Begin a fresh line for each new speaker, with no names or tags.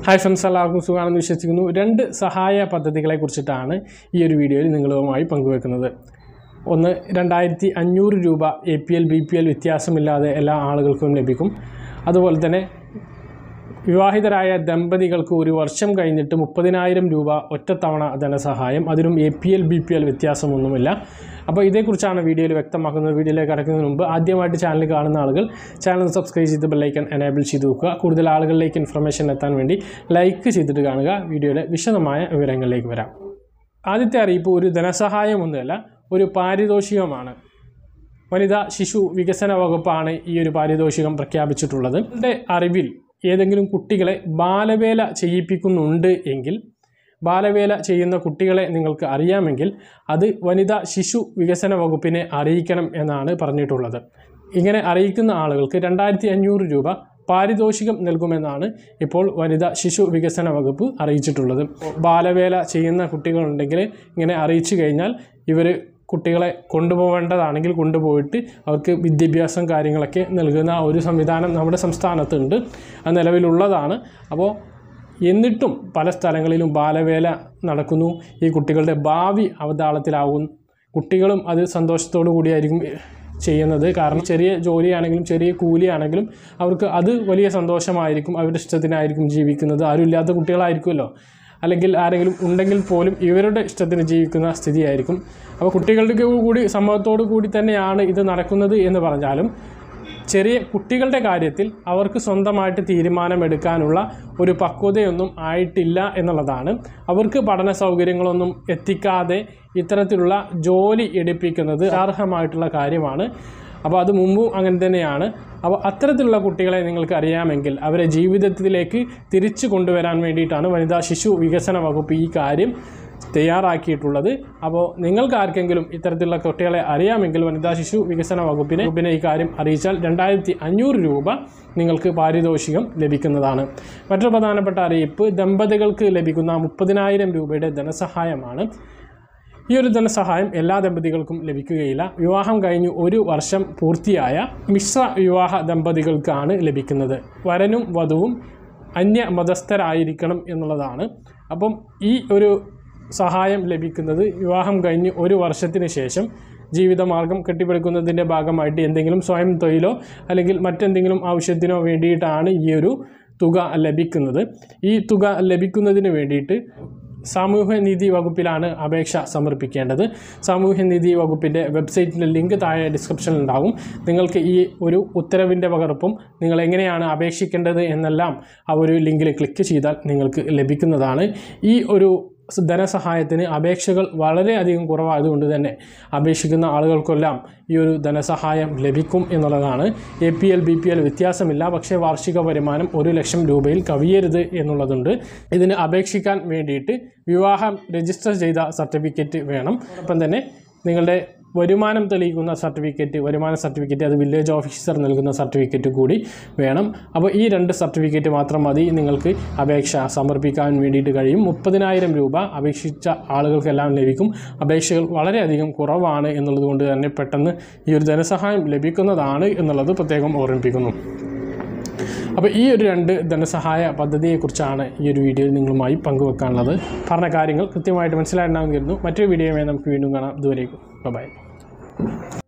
hi friends എല്ലാവർക്കും സുഖമാണെന്ന് വിശ്വസിക്കുന്നു രണ്ട് സഹായ പദ്ധതികളെ കുറിച്ചിട്ടാണ് ഈ ഒരു വീഡിയോയിൽ നിങ്ങളുമായി പങ്കുവെക്കുന്നത് ഒന്ന് രണ്ടായിരത്തി അഞ്ഞൂറ് രൂപ A P L B P L വ്യത്യാസമില്ലാതെ എല്ലാ ആളുകൾക്കും ലഭിക്കും അതുപോലെ തന്നെ വിവാഹിതരായ ദമ്പതികൾക്ക് ഒരു വർഷം കഴിഞ്ഞിട്ട് മുപ്പതിനായിരം രൂപ ഒറ്റത്തവണ ധനസഹായം അതിനും A P L B P L വ്യത്യാസമൊന്നുമില്ല അപ്പോൾ ഇതേക്കുറിച്ചാണ് വീഡിയോയിൽ വ്യക്തമാക്കുന്നത് വീഡിയോയിലേക്ക് കടക്കുന്നതിന് മുമ്പ് ആദ്യമായിട്ട് ചാനൽ കാണുന്ന ആളുകൾ ചാനൽ സബ്സ്ക്രൈബ് ചെയ്ത് ബെല്ലൈക്കൺ എനേബിൾ ചെയ്ത് വെക്കുക കൂടുതൽ ആളുകളിലേക്ക് ഇൻഫർമേഷൻ എത്താൻ വേണ്ടി ലൈക്ക് ചെയ്തിട്ട് കാണുക വീഡിയോയുടെ വിശദമായ വിവരങ്ങളിലേക്ക് വരാം ആദ്യത്തെ അറിയിപ്പ് ഒരു ധനസഹായമൊന്നുമല്ല ഒരു പാരിതോഷികമാണ് വനിതാ ശിശു വികസന വകുപ്പാണ് ഈ ഒരു പാരിതോഷികം പ്രഖ്യാപിച്ചിട്ടുള്ളത് എൻ്റെ അറിവിൽ ഏതെങ്കിലും കുട്ടികളെ ബാലവേല ചെയ്യിപ്പിക്കുന്നുണ്ട് എങ്കിൽ ബാലവേല ചെയ്യുന്ന കുട്ടികളെ നിങ്ങൾക്ക് അറിയാമെങ്കിൽ അത് വനിതാ ശിശു വികസന വകുപ്പിനെ അറിയിക്കണം എന്നാണ് പറഞ്ഞിട്ടുള്ളത് ഇങ്ങനെ അറിയിക്കുന്ന ആളുകൾക്ക് രണ്ടായിരത്തി അഞ്ഞൂറ് രൂപ പാരിതോഷികം നൽകുമെന്നാണ് ഇപ്പോൾ വനിതാ ശിശു വികസന വകുപ്പ് അറിയിച്ചിട്ടുള്ളത് ബാലവേല ചെയ്യുന്ന കുട്ടികളുണ്ടെങ്കിൽ ഇങ്ങനെ അറിയിച്ചു കഴിഞ്ഞാൽ ഇവർ കുട്ടികളെ കൊണ്ടുപോകേണ്ടതാണെങ്കിൽ കൊണ്ടുപോയിട്ട് അവർക്ക് വിദ്യാഭ്യാസം കാര്യങ്ങളൊക്കെ നൽകുന്ന ഒരു സംവിധാനം നമ്മുടെ സംസ്ഥാനത്തുണ്ട് അത് നിലവിലുള്ളതാണ് അപ്പോൾ എന്നിട്ടും പല സ്ഥലങ്ങളിലും ബാലവേല നടക്കുന്നു ഈ കുട്ടികളുടെ ഭാവി അവതാളത്തിലാവും കുട്ടികളും അത് സന്തോഷത്തോടു കൂടിയായിരിക്കും ചെയ്യുന്നത് കാരണം ചെറിയ ജോലിയാണെങ്കിലും ചെറിയ കൂലിയാണെങ്കിലും അവർക്ക് അത് വലിയ സന്തോഷമായിരിക്കും അവരുടെ ഇഷ്ടത്തിനായിരിക്കും ജീവിക്കുന്നത് ആരും ഇല്ലാത്ത കുട്ടികളായിരിക്കുമല്ലോ അല്ലെങ്കിൽ ആരെങ്കിലും ഉണ്ടെങ്കിൽ പോലും ഇവരുടെ ഇഷ്ടത്തിന് ജീവിക്കുന്ന സ്ഥിതിയായിരിക്കും അപ്പോൾ കുട്ടികളുടെ കൂടി സമ്മതത്തോടു കൂടി തന്നെയാണ് ഇത് നടക്കുന്നത് എന്ന് പറഞ്ഞാലും ചെറിയ കുട്ടികളുടെ കാര്യത്തിൽ അവർക്ക് സ്വന്തമായിട്ട് തീരുമാനമെടുക്കാനുള്ള ഒരു പക്വതയൊന്നും ആയിട്ടില്ല എന്നുള്ളതാണ് അവർക്ക് പഠന സൗകര്യങ്ങളൊന്നും എത്തിക്കാതെ ഇത്തരത്തിലുള്ള ജോലി എടുപ്പിക്കുന്നത് അർഹമായിട്ടുള്ള കാര്യമാണ് അപ്പോൾ അത് മുമ്പും അങ്ങനെ തന്നെയാണ് അപ്പോൾ അത്തരത്തിലുള്ള കുട്ടികളെ നിങ്ങൾക്ക് അറിയാമെങ്കിൽ അവരെ ജീവിതത്തിലേക്ക് തിരിച്ചു കൊണ്ടുവരാൻ വേണ്ടിയിട്ടാണ് വനിതാ ശിശു വികസന വകുപ്പ് ഈ കാര്യം തയ്യാറാക്കിയിട്ടുള്ളത് അപ്പോൾ നിങ്ങൾക്ക് ആർക്കെങ്കിലും ഇത്തരത്തിലുള്ള കുട്ടികളെ അറിയാമെങ്കിൽ വനിതാ ശിശു വികസന വകുപ്പിനെ വകുപ്പിനെ ഈ കാര്യം അറിയിച്ചാൽ രണ്ടായിരത്തി അഞ്ഞൂറ് രൂപ നിങ്ങൾക്ക് പാരിതോഷികം ലഭിക്കുന്നതാണ് മറ്റൊരു പ്രധാനപ്പെട്ട അറിയിപ്പ് ദമ്പതികൾക്ക് ലഭിക്കുന്ന മുപ്പതിനായിരം രൂപയുടെ ധനസഹായമാണ് ഈ ഒരു ധനസഹായം എല്ലാ ദമ്പതികൾക്കും ലഭിക്കുകയില്ല വിവാഹം കഴിഞ്ഞ് ഒരു വർഷം പൂർത്തിയായ മിശ്ര വിവാഹ ദമ്പതികൾക്കാണ് ലഭിക്കുന്നത് വരനും വധുവും അന്യ മതസ്ഥരായിരിക്കണം എന്നുള്ളതാണ് അപ്പം ഈ ഒരു സഹായം ലഭിക്കുന്നത് വിവാഹം കഴിഞ്ഞ് ഒരു വർഷത്തിന് ശേഷം ജീവിതമാർഗം കെട്ടിപ്പടുക്കുന്നതിൻ്റെ ഭാഗമായിട്ട് എന്തെങ്കിലും സ്വയം തൊഴിലോ അല്ലെങ്കിൽ മറ്റെന്തെങ്കിലും ആവശ്യത്തിനോ വേണ്ടിയിട്ടാണ് ഈ ഒരു തുക ലഭിക്കുന്നത് ഈ തുക ലഭിക്കുന്നതിന് വേണ്ടിയിട്ട് സാമൂഹ്യനീതി വകുപ്പിലാണ് അപേക്ഷ സമർപ്പിക്കേണ്ടത് സാമൂഹ്യനീതി വകുപ്പിൻ്റെ വെബ്സൈറ്റിൻ്റെ ലിങ്ക് താഴെ ഡിസ്ക്രിപ്ഷനിൽ ഉണ്ടാകും നിങ്ങൾക്ക് ഈ ഒരു ഉത്തരവിൻ്റെ പകർപ്പും നിങ്ങൾ എങ്ങനെയാണ് അപേക്ഷിക്കേണ്ടത് എന്നെല്ലാം ആ ഒരു ലിങ്കിൽ ക്ലിക്ക് ചെയ്താൽ നിങ്ങൾക്ക് ലഭിക്കുന്നതാണ് ഈ ഒരു ധനസഹായത്തിന് അപേക്ഷകൾ വളരെയധികം കുറവായതുകൊണ്ട് തന്നെ അപേക്ഷിക്കുന്ന ആളുകൾക്കെല്ലാം ഈ ഒരു ധനസഹായം ലഭിക്കും എന്നുള്ളതാണ് A P L B P L വ്യത്യാസമില്ല പക്ഷേ വാർഷിക വരുമാനം ഒരു ലക്ഷം രൂപയിൽ കവിയരുത് എന്നുള്ളതുണ്ട് ഇതിന് അപേക്ഷിക്കാൻ വേണ്ടിയിട്ട് വിവാഹം രജിസ്റ്റർ ചെയ്ത സർട്ടിഫിക്കറ്റ് വേണം ഒപ്പം തന്നെ നിങ്ങളുടെ വരുമാനം തെളിയിക്കുന്ന സർട്ടിഫിക്കറ്റ് വരുമാന സർട്ടിഫിക്കറ്റ് അത് വില്ലേജ് ഓഫീസർ നൽകുന്ന സർട്ടിഫിക്കറ്റ് കൂടി വേണം അപ്പോൾ ഈ രണ്ട് സർട്ടിഫിക്കറ്റ് മാത്രം മതി നിങ്ങൾക്ക് അപേക്ഷ സമർപ്പിക്കാൻ വേണ്ടിയിട്ട് കഴിയും മുപ്പതിനായിരം രൂപ അപേക്ഷിച്ച ആളുകൾക്കെല്ലാം ലഭിക്കും അപേക്ഷകൾ വളരെയധികം കുറവാണ് എന്നുള്ളത് കൊണ്ട് തന്നെ പെട്ടെന്ന് ഈ ഒരു ധനസഹായം ലഭിക്കുന്നതാണ് എന്നുള്ളത് പ്രത്യേകം ഓർമ്മിപ്പിക്കുന്നു അപ്പോൾ ഈ ഒരു രണ്ട് ധനസഹായ പദ്ധതിയെക്കുറിച്ചാണ് ഈ ഒരു വീഡിയോയിൽ നിങ്ങളുമായി പങ്കുവെക്കാനുള്ളത് പറഞ്ഞ കാര്യങ്ങൾ കൃത്യമായിട്ട് മനസ്സിലായിട്ടുണ്ടാകുന്നു മറ്റൊരു വീഡിയോയുമായി നമുക്ക് വീണ്ടും കാണാം ഇതുവരേക്കും ബൈ